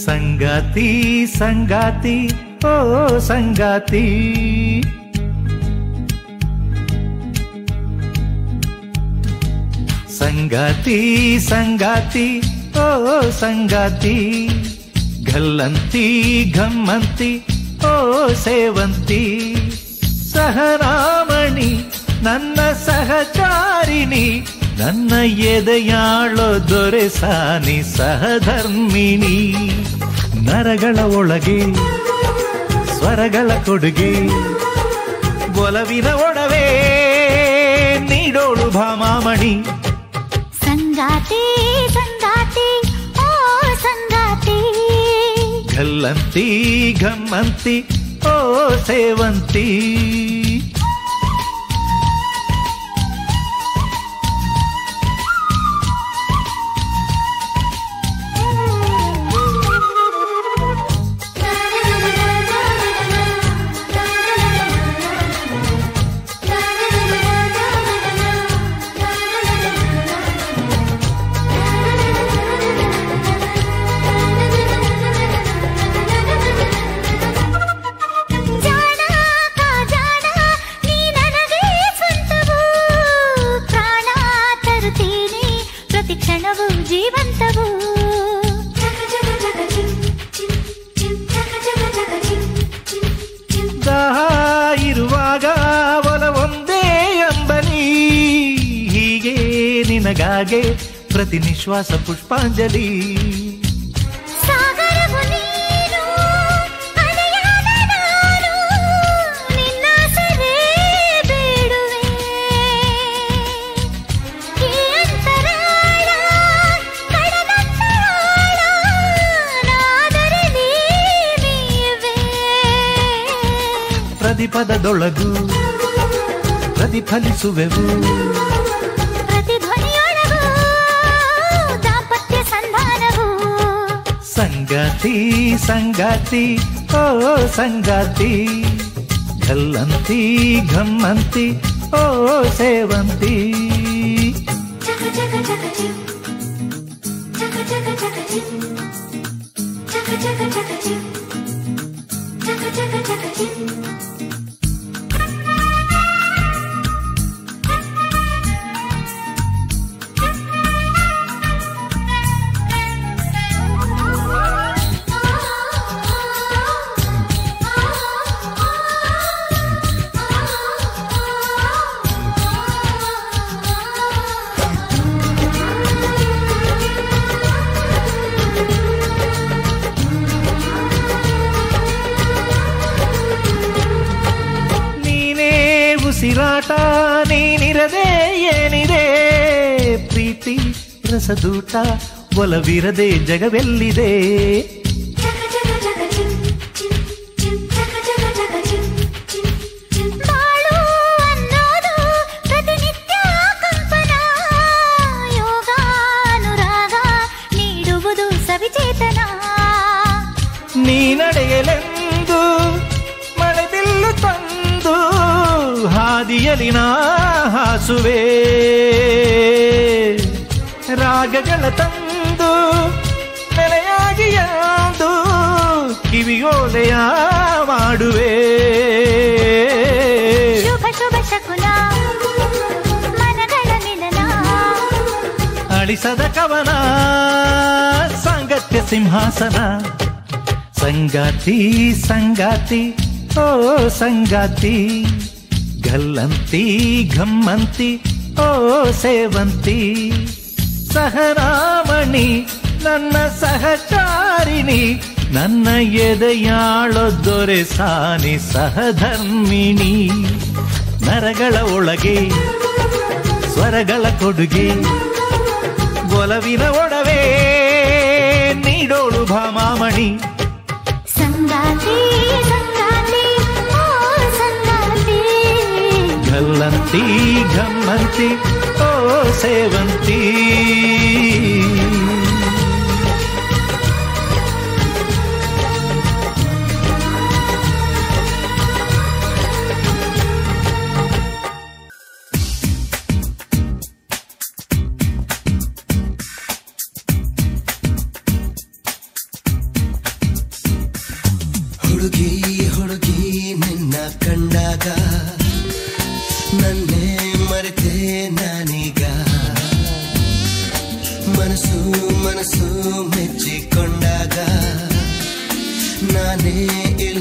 ಸಂಗಾತಿ ಸಂಗಾತಿ ಓ ಸಂಗಾತಿ ಸಂಗಾತಿ ಸಂಗಾತಿ ಓ ಸಂಗಾತಿ ಗಲ್ಲಂತಿ ಘಮ್ಮಂತಿ ಓ ಸೇವಂತಿ ಸಹರಾಮಣಿ ನನ್ನ ಸಹಚಾರಿಣಿ ನನ್ನ ಎದೆಯಾಳೋ ದೊರೆ ಸಾನಿ ಸಹಧರ್ಮಿಣಿ ನರಗಳ ಒಳಗೆ ಸ್ವರಗಳ ಕೊಡುಗೆ ಒಲವಿನ ಒಡವೆ ನೀಡೋಳು ಭಾಮಾಮಣಿ ಸಂಗಾತಿ ಸಂಗಾತಿ ಓ ಸಂಗಾತಿ ಗಲ್ಲಂತಿ ಘಮ್ಮಂತಿ ಓ ಸೇವಂತಿ ಜಾಣ ಕಾಜಾಣ ನೀ ನನಗೆ ಸ್ವಂತವು ಪ್ರಾಣ ತರುತ್ತೀನಿ ಪ್ರತಿ ಕ್ಷಣವು ಜೀವಂತವು ದಾಹ ಇರುವಾಗ ಒಲ ಒಂದೇ ಅಂಬಲಿ ಹೀಗೆ ನಿನಗಾಗೆ ಪ್ರತಿ ನಿಶ್ವಾಸ ಪುಷ್ಪಾಂಜಲಿ ಸಾಗರವು ನೀನು ಅಲೆಯಾದ ನಾನು ನಿನ್ನ ಸರೇ ಬೇಡುವೆ ಈ ಅಂತರಾಳ ಕಡಲಂತರಾಳ ನಾದರೆ ನೀವೇ ಪ್ರತಿಪದದೊಳಗು ಪ್ರತಿಫಲಿಸುವೆವು ಪ್ರತಿಧ್ವನಿಯೊಳಗೂ ದಾಂಪತ್ಯ ಸಂಧಾನವು ಸಂಗಾತಿ ಸಂಗಾತಿ ಓ ಸಂಗಾತಿ ಗಲ್ಲಂತಿ ಘಮ್ಮಂತಿ ಓ ಸೇವಂತಿ ನೀನೇ ಉಸಿರಾಟ ನೀನಿರದೆ ಏನಿದೆ ಪ್ರೀತಿ ರಸದೂಟ ಒಲವಿರದೆ ಜಗವೆಲ್ಲಿದೆ ಬಾಳು ಅನ್ನೋದು ಪ್ರತಿನಿತ್ಯ ಕಂಪನ ಯೋಗ ಅನುರಾಗ ನೀಡುವುದು ಸವಿಚೇತನ ನೀ ನಡೆಯಲೆಂದು ಮಳೆ ಬಿಲ್ಲು ತಂದು ಹಾದಿಯಲಿ ನಾ ಹಾಸುವೆ ರಾಗಗಳ ತಂದು ನೆಲೆಯಾಗಿ ಎಂದು ಕಿವಿಯೋಲೆಯ ಮಾಡುವೆ ಶುಭ ಶುಭ ಶಕುನ ಮನಗಳ ಮಿಲನ ಅಳಿಸದ ಕವನ ಸಾಂಗತ್ಯ ಸಿಂಹಾಸನ ಸಂಗಾತಿ ಸಂಗಾತಿ ಓ ಸಂಗಾತಿ ಗಲ್ಲಂತಿ ಘಮ್ಮಂತಿ ಓ ಸೇವಂತಿ ಸಹರಾಮಣಿ ನನ್ನ ಸಹಚಾರಿಣಿ ನನ್ನ ಎದೆಯಾಳೋ ದೊರೆ ಸಾನಿ ಸಹಧರ್ಮಿಣಿ ನರಗಳ ಒಳಗೆ ಸ್ವರಗಳ ಕೊಡುಗೆ ಒಲವಿನ ಒಡವೆ ನೀಡೋಳು ಭಾಮಾಮಣಿ ಸಂಗಾತಿ ಸಂಗಾತಿ ಓ ಸಂಗಾತಿ ಗಲ್ಲಂತಿ ಘಮ್ಮಂತಿ ಓ ಸೇವಂತಿ ಮನಸ್ಸು ಮನಸ್ಸು ಮೆಚ್ಚಿಕೊಂಡಾಗ ನಾನೇ